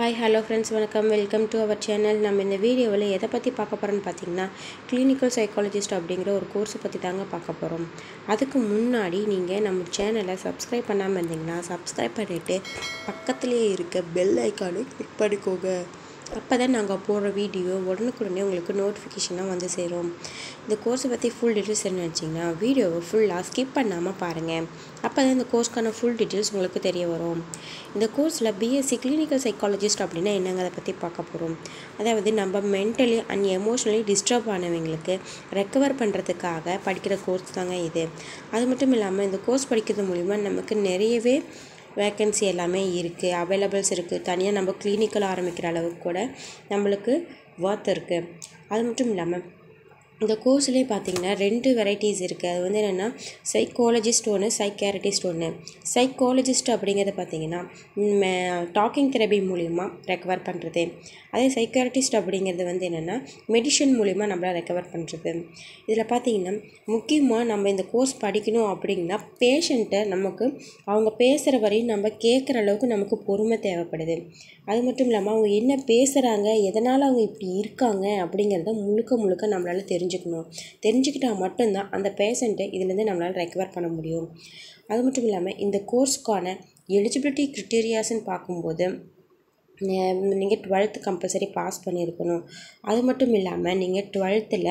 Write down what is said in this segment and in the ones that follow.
hi hello friends வணக்கம் welcome to our channel நம்ம இந்த வீடியோவில் எதை பற்றி பார்க்க போகிறோன்னு பார்த்தீங்கன்னா கிளினிக்கல் சைக்காலஜிஸ்ட் அப்படிங்கிற ஒரு கோர்ஸை பற்றி தாங்க பார்க்க போகிறோம் அதுக்கு முன்னாடி நீங்கள் நம்ம சேனலை சப்ஸ்கிரைப் பண்ணாமல் இருந்தீங்கன்னா சப்ஸ்கிரைப் பண்ணிவிட்டு பக்கத்துலேயே இருக்க பெல் ஐக்கானை கிளிக் பண்ணிக்கோங்க அப்போ தான் நாங்கள் போடுற வீடியோ உடனுக்குடனே உங்களுக்கு நோட்டிஃபிகேஷனாக வந்து சேரும் இந்த கோர்ஸை பற்றி ஃபுல் டீட்டெயில்ஸ் என்ன வச்சிங்கன்னா வீடியோவை ஃபுல்லாக ஸ்கிப் பண்ணாமல் பாருங்கள் அப்போ தான் இந்த கோர்ஸ்க்கான ஃபுல் டீட்டெயில்ஸ் உங்களுக்கு தெரிய வரும் இந்த கோர்ஸில் பிஎஸ்சி கிளினிக்கல் சைக்காலஜிஸ்ட் அப்படின்னா என்னங்க அதை பற்றி பார்க்க போகிறோம் அதாவது நம்ம மென்டலி அண்ட் எமோஷ்னலி டிஸ்டர்ப் ஆனவங்களுக்கு ரெக்கவர் பண்ணுறதுக்காக படிக்கிற கோர்ஸ் தாங்க இது அது மட்டும் இல்லாமல் இந்த கோர்ஸ் படிக்கிறது மூலிமா நமக்கு நிறையவே வேக்கன்சி எல்லாமே இருக்குது அவைலபிள்ஸ் இருக்குது தனியாக நம்ம கிளினிக்கல் ஆரம்பிக்கிற அளவுக்கு கூட நம்மளுக்கு ஒர்த் இருக்குது அது மட்டும் இல்லாமல் இந்த கோர்ஸ்லேயே பார்த்தீங்கன்னா ரெண்டு வெரைட்டிஸ் இருக்குது அது வந்து என்னென்னா சைக்காலஜிஸ்ட் ஒன்று சைக்காரட்டிஸ்ட் ஒன்று சைக்காலஜிஸ்ட் அப்படிங்கிறத பார்த்தீங்கன்னா டாக்கிங் தெரபி மூலிமா ரெக்கவர் பண்ணுறது அதே சைக்காரட்டிஸ்ட் அப்படிங்கிறது வந்து என்னென்னா மெடிஷன் மூலிமா நம்மளால் ரெக்கவர் பண்ணுறது இதில் பார்த்தீங்கன்னா முக்கியமாக நம்ம இந்த கோர்ஸ் படிக்கணும் அப்படின்னா பேஷண்ட்டை நமக்கு அவங்க பேசுகிற வரையும் நம்ம கேட்குற அளவுக்கு நமக்கு பொறுமை தேவைப்படுது அது மட்டும் இல்லாமல் அவங்க என்ன பேசுகிறாங்க எதனால் அவங்க இப்படி இருக்காங்க அப்படிங்கிறத முழுக்க முழுக்க நம்மளால் தெரிஞ்சுக்கணும் தெரிஞ்சுக்கிட்டால் மட்டும்தான் அந்த பேஷண்ட்டை இதுலேருந்து நம்மளால் ரெக்கவர் பண்ண முடியும் அது மட்டும் இல்லாமல் இந்த கோர்ஸ்க்கான எலிஜிபிலிட்டி க்ரிட்டீரியாஸ்ன்னு பார்க்கும்போது நீங்கள் டுவெல்த்து கம்பல்சரி பாஸ் பண்ணியிருக்கணும் அது மட்டும் இல்லாமல் நீங்கள் டுவெல்த்தில்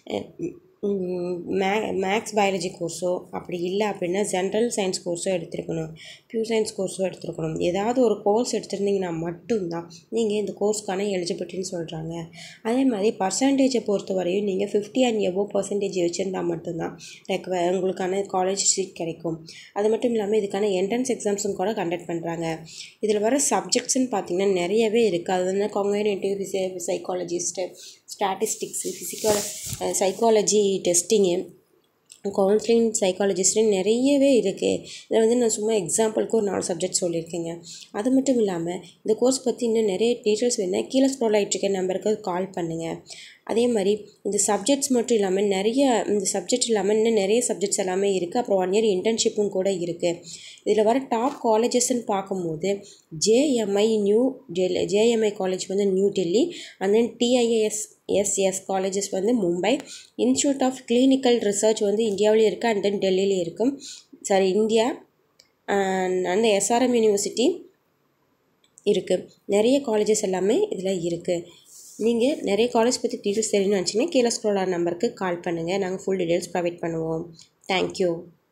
மே மேக்ஸ் பயாலஜி கோர்ஸோ அப்படி இல்லை அப்படின்னா ஜென்ரல் சயின்ஸ் கோர்ஸோ எடுத்திருக்கணும் பியூர் சயின்ஸ் கோர்ஸோ எடுத்திருக்கணும் ஏதாவது ஒரு கோர்ஸ் எடுத்திருந்தீங்கன்னா மட்டும்தான் நீங்கள் இந்த கோர்ஸ்க்கான எலிஜிபிலிட்டின்னு சொல்கிறாங்க அதே மாதிரி பர்சன்டேஜை பொறுத்த வரையும் நீங்கள் ஃபிஃப்டி அண்ட் எபோ பர்சன்டேஜ் வச்சுருந்தால் மட்டும்தான் லைக் உங்களுக்கான காலேஜ் சீட் கிடைக்கும் அது மட்டும் இல்லாமல் இதுக்கான என்ட்ரன்ஸ் எக்ஸாம்ஸும் கூட கண்டக்ட் பண்ணுறாங்க இதில் வர சப்ஜெக்ட்ஸ்னு பார்த்திங்கன்னா நிறையவே இருக்குது அது வந்து காங்கனேட்டிவ் ஃபிசி psychologist statistics physical psychology testing counselling psychologist நிறையவே இருக்குது இதில் வந்து நான் சும்மா எக்ஸாம்பிளுக்கு ஒரு நாலு சப்ஜெக்ட் சொல்லியிருக்கேங்க அது மட்டும் இல்லாமல் இந்த கோர்ஸ் பற்றி இன்னும் நிறைய டீட்டெயில்ஸ் வேணால் கீழே ஸ்க்ரோல் ஆகிட்டுருக்க நம்பருக்கு கால் பண்ணுங்கள் அதே மாதிரி இந்த சப்ஜெக்ட்ஸ் மட்டும் இல்லாமல் நிறைய இந்த சப்ஜெக்ட் இல்லாமல் இன்னும் நிறைய சப்ஜெக்ட்ஸ் எல்லாமே இருக்குது அப்புறம் ஒன் இயர் இன்டர்ன்ஷிப்பும் கூட இருக்குது இதில் வர டாப் காலேஜஸ்ன்னு பார்க்கும்போது JMI New Delhi JMI college வந்து New Delhi and then TIAS SS colleges வந்து Mumbai institute of clinical research வந்து இந்தியாவிலேயும் இருக்குது அண்ட் தென் டெல்லியிலையும் இருக்கும் சாரி இந்தியா அந்த எஸ்ஆர்எம் யூனிவர்சிட்டி இருக்குது நிறைய காலேஜஸ் எல்லாமே இதில் இருக்குது நீங்கள் நிறைய காலேஜ் பற்றி டீட்டெயில்ஸ் தெரியணும்னு நினச்சிங்கன்னா கீழே ஸ்க்ரோலார் நம்பருக்கு கால் பண்ணுங்கள் நாங்கள் ஃபுல் டீட்டெயில்ஸ் ப்ரொவைட் பண்ணுவோம் தேங்க்யூ